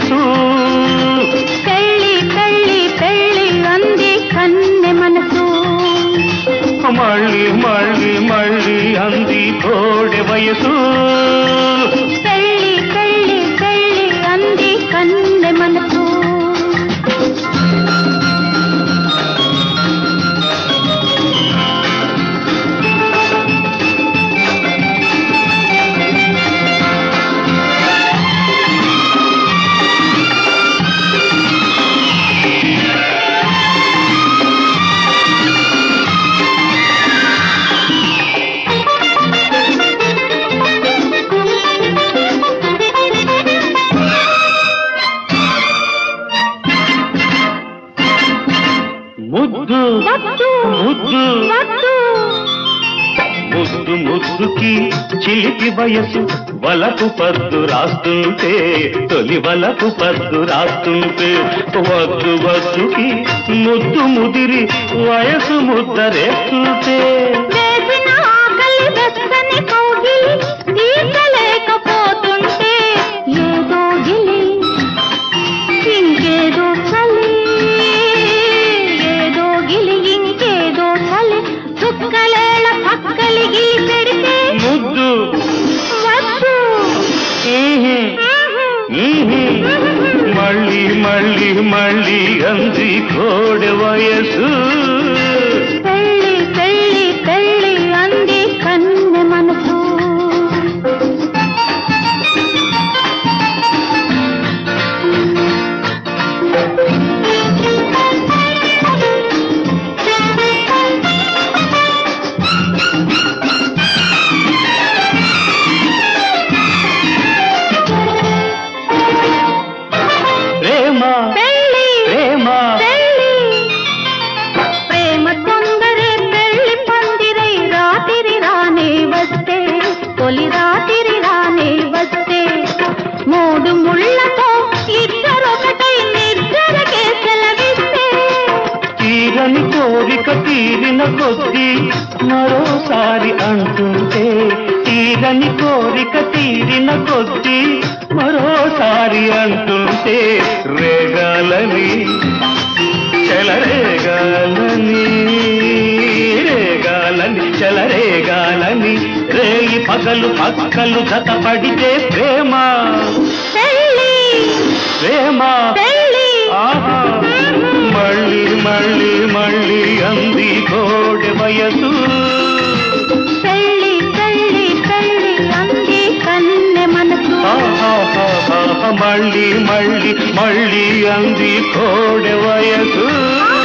వయసు పెళ్ళి పెళ్ళి పెళ్ళి అంది కన్నె మనసు మళ్ళీ మళ్ళీ మళ్ళీ అంది కోడె వయసు పెళ్ళి పెళ్ళి పెళ్ళి అంది కన్నె మనసు ముద్దు వద్దు ముద్దు వద్దు ముద్దు ముద్దుకి చిలిపి వయసు వలకు పద్దు రాస్తుంటే తొలి వలకు పద్దు రాస్తుంటే వద్దు వద్దుకి ముద్దు ముదిరి వయసు ముద్దరేస్తుంటే వేసిన ఆకలి వెచ్చని కౌగిలి తీర్చలేకపోతుంటే ఏదో గిలి ఇంకేదో చలి ఏదో గిలి ఇంకేదో చలి చుక్కలేళ పక్కలి గిలి పెడితే ముద్దు వద్దు ఈహి, ఈహి. మళ్ళీ మళ్ళీ మళ్ళీ అంది కోడె వయసు పెళ్ళి పెళ్ళి పెళ్ళి అంది కన్నె మనసు ప్రేమ పెళ్ళి ప్రేమ పెళ్ళి ప్రేమ తొందరే పెళ్లి పందిరై రాత్రి రానే వస్తే తొలి రాత్రి రానే వస్తే మూడు ముళ్ళతో ఇద్దరొకటై నిర్జరకే సెలవిస్తే తీరని కోరిక తీరిన కొద్దీ మరోసారి అంటుంటే తీరని కోరిక తీరిన కొద్దీ మరోసారి అంటుంటే రేగాలని చెలరేగాలని రేగాలని చెలరేగాలని రేయి పగలు పక్కలు జతపడితే ప్రేమ పెళ్ళి ప్రేమ పెళ్ళి ఆహా మళ్ళీ మళ్ళీ మళ్ళీ అంది కోడె వయసు పెళ్ళి పెళ్ళి పెళ్ళి అంది కన్నె మనసు ఆహాహాహా, మళ్ళీ మళ్ళీ మళ్ళీ అంది కోడె వయసు ఆ